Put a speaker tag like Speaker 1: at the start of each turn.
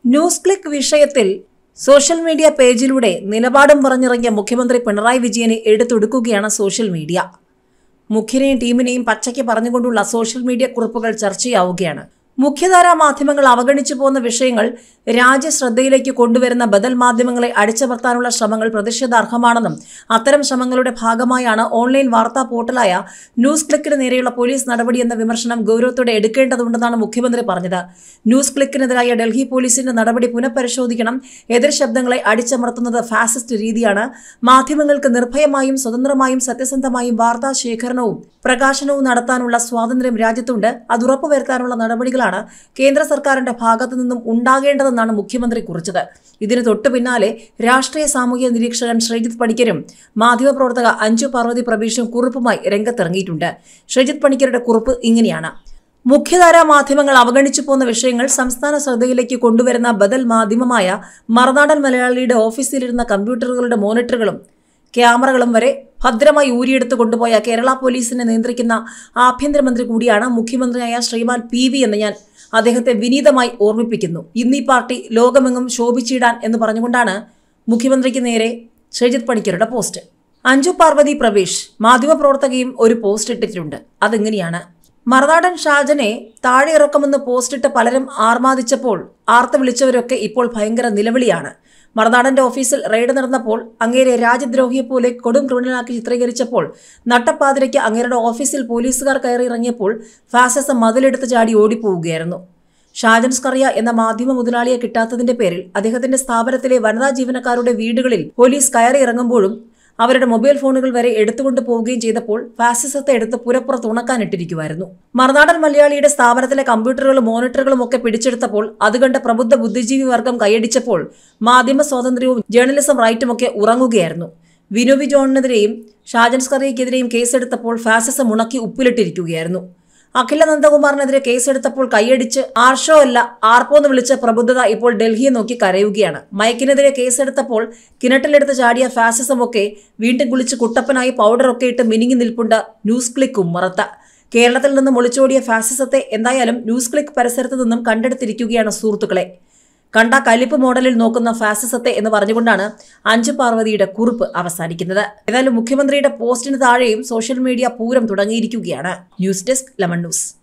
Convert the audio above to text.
Speaker 1: news click വിഷയത്തിൽ social media പേജിലൂടെ നിലപാടും പറഞ്ഞിറങ്ങിയ മുഖ്യമന്ത്രി പിണറായി വിജയനെ എടുത്തൊടുക്കുകയാണ് സോഷ്യൽ മീഡിയ മുഖ്യനെയും ടീമിനെയും പച്ചയ്ക്ക് പറഞ്ഞുകൊണ്ടുള്ള സോഷ്യൽ മീഡിയ കുറിപ്പുകൾ ചർച്ചയാവുകയാണ് മുഖ്യധാരാ മാധ്യമങ്ങൾ അവഗണിച്ചു പോകുന്ന വിഷയങ്ങൾ രാജ്യശ്രദ്ധയിലേക്ക് കൊണ്ടുവരുന്ന ബദൽ മാധ്യമങ്ങളെ അടിച്ചമർത്താനുള്ള ശ്രമങ്ങൾ പ്രതിഷേധാർഹമാണെന്നും അത്തരം ശ്രമങ്ങളുടെ ഭാഗമായാണ് ഓൺലൈൻ വാർത്താ പോർട്ടലായ ന്യൂസ് ക്ലിക്കിന് നേരെയുള്ള പോലീസ് നടപടി എന്ന വിമർശനം ഗൗരവത്തോടെ എടുക്കേണ്ടതുണ്ടെന്നാണ് മുഖ്യമന്ത്രി പറഞ്ഞത് ന്യൂസ് ക്ലിക്കിനെതിരായ ഡൽഹി പോലീസിന്റെ നടപടി പുനഃപരിശോധിക്കണം എതിർ ശബ്ദങ്ങളെ അടിച്ചമർത്തുന്നത് ഫാസിസ്റ്റ് രീതിയാണ് മാധ്യമങ്ങൾക്ക് നിർഭയമായും സ്വതന്ത്രമായും സത്യസന്ധമായും വാർത്താ ശേഖരണവും പ്രകാശനവും നടത്താനുള്ള സ്വാതന്ത്ര്യം രാജ്യത്തുണ്ട് അത് ഉറപ്പുവരുത്താനുള്ള നടപടികളാണ് കേന്ദ്ര സർക്കാരിന്റെ ഭാഗത്തു നിന്നും ഉണ്ടാകേണ്ടതെന്നാണ് മുഖ്യമന്ത്രി കുറിച്ചത് ഇതിന് തൊട്ടു പിന്നാലെ രാഷ്ട്രീയ സാമൂഹ്യ നിരീക്ഷകൻ ശ്രീജിത്ത് പണിക്കരും മാധ്യമപ്രവർത്തക അഞ്ജു പാർവതി പ്രവീഷും കുറിപ്പുമായി രംഗത്തിറങ്ങിയിട്ടുണ്ട് ശ്രീജിത്ത് പണിക്കരുടെ കുറിപ്പ് ഇങ്ങനെയാണ് മുഖ്യധാരാ മാധ്യമങ്ങൾ അവഗണിച്ചു പോന്ന വിഷയങ്ങൾ സംസ്ഥാന ശ്രദ്ധയിലേക്ക് കൊണ്ടുവരുന്ന ബദൽ മാധ്യമമായ മറുനാടൻ മലയാളിയുടെ ഓഫീസിലിരുന്ന കമ്പ്യൂട്ടറുകളുടെ മോണിറ്ററുകളും ക്യാമറകളും വരെ ഭദ്രമായി ഊരിയെടുത്ത് കൊണ്ടുപോയ കേരള പോലീസിനെ നിയന്ത്രിക്കുന്ന ആഭ്യന്തരമന്ത്രി കൂടിയാണ് മുഖ്യമന്ത്രിയായ ശ്രീമാൻ പി വി എന്ന് ഞാൻ അദ്ദേഹത്തെ വിനീതമായി ഓർമ്മിപ്പിക്കുന്നു ഇന്ന് ഈ പാർട്ടി ലോകമെങ്ങും ശോഭിച്ചിടാൻ എന്ന് പറഞ്ഞുകൊണ്ടാണ് മുഖ്യമന്ത്രിക്ക് നേരെ ശ്രീജിത്ത് പണിക്കരുടെ പോസ്റ്റ് അഞ്ജു പാർവതി പ്രവേശ് മാധ്യമപ്രവർത്തകയും ഒരു പോസ്റ്റ് ഇട്ടിട്ടുണ്ട് അതെങ്ങനെയാണ് മറുനാടൻ ഷാജനെ താഴെ ഇറക്കുമെന്ന് പോസ്റ്റിട്ട് പലരും ആർമാദിച്ചപ്പോൾ ആർത്ത് വിളിച്ചവരൊക്കെ ഇപ്പോൾ ഭയങ്കര നിലവിളിയാണ് മറുനാടന്റെ ഓഫീസിൽ റെയ്ഡ് നടന്നപ്പോൾ അങ്ങേരെ രാജ്യദ്രോഹിയെപ്പോലെ കൊടും ക്രിമിനലാക്കി ചിത്രീകരിച്ചപ്പോൾ നട്ടപ്പാതിരയ്ക്ക് അങ്ങേരുടെ ഓഫീസിൽ പോലീസുകാർ കയറി ഇറങ്ങിയപ്പോൾ ഫാസിസം മതിലെടുത്ത് ചാടി ഓടിപ്പോവുകയായിരുന്നു ഷാജൻ സ്കറിയ എന്ന മാധ്യമ മുതലാളിയെ കിട്ടാത്തതിന്റെ പേരിൽ അദ്ദേഹത്തിന്റെ സ്ഥാപനത്തിലെ വനിതാ ജീവനക്കാരുടെ വീടുകളിൽ പോലീസ് കയറി ഇറങ്ങുമ്പോഴും അവരുടെ മൊബൈൽ ഫോണുകൾ വരെ എടുത്തുകൊണ്ട് പോവുകയും ചെയ്തപ്പോൾ ഫാസിസത്തെ എടുത്ത് പുരപ്പുറത്ത് ഉണക്കാനിട്ടിരിക്കുമായിരുന്നു മറുനാടൻ മലയാളിയുടെ സ്ഥാപനത്തിലെ കമ്പ്യൂട്ടറുകളും മോണിറ്ററുകളും ഒക്കെ പിടിച്ചെടുത്തപ്പോൾ അത് കണ്ട് പ്രബുദ്ധ ബുദ്ധിജീവി വർഗം കൈയടിച്ചപ്പോൾ മാധ്യമ സ്വാതന്ത്ര്യവും ജേർണലിസം റൈറ്റും ഒക്കെ ഉറങ്ങുകയായിരുന്നു വിനോബി ജോണിനെതിരെയും ഷാജൻ സ്കറിയക്കെതിരെയും കേസെടുത്തപ്പോൾ ഫാസിസം ഉണക്കി ഉപ്പിലിട്ടിരിക്കുകയായിരുന്നു അഖില നന്ദകുമാറിനെതിരെ കേസെടുത്തപ്പോൾ കൈയടിച്ച് ആർഷോ അല്ല ആർപ്പോ എന്ന് വിളിച്ച പ്രബുദ്ധത ഇപ്പോൾ ഡൽഹിയെ നോക്കി കരയുകയാണ് മയക്കിനെതിരെ കേസെടുത്തപ്പോൾ കിണറ്റിലെടുത്ത് ചാടിയ ഫാസിസമൊക്കെ വീണ്ടും കുളിച്ച് കുട്ടപ്പനായി പൗഡറൊക്കെ ഇട്ട് മിനിങ്ങി നിൽപ്പുണ്ട് ന്യൂസ് ക്ലിക്കും മറത്ത കേരളത്തിൽ നിന്നും ഒളിച്ചോടിയ ഫാസിസത്തെ എന്തായാലും ന്യൂസ് ക്ലിക്ക് പരിസരത്ത് നിന്നും കണ്ടെടുത്തിരിക്കുകയാണ് സുഹൃത്തുക്കളെ കണ്ട കലിപ്പ് മോഡലിൽ നോക്കുന്ന ഫാസിസത്തെ എന്ന് പറഞ്ഞുകൊണ്ടാണ് അഞ്ചു പാർവതിയുടെ കുറിപ്പ് അവസാനിക്കുന്നത് ഏതായാലും മുഖ്യമന്ത്രിയുടെ പോസ്റ്റിന് താഴെയും സോഷ്യൽ മീഡിയ പൂരം തുടങ്ങിയിരിക്കുകയാണ് ന്യൂസ് ഡെസ്ക് ലെമൺ ന്യൂസ്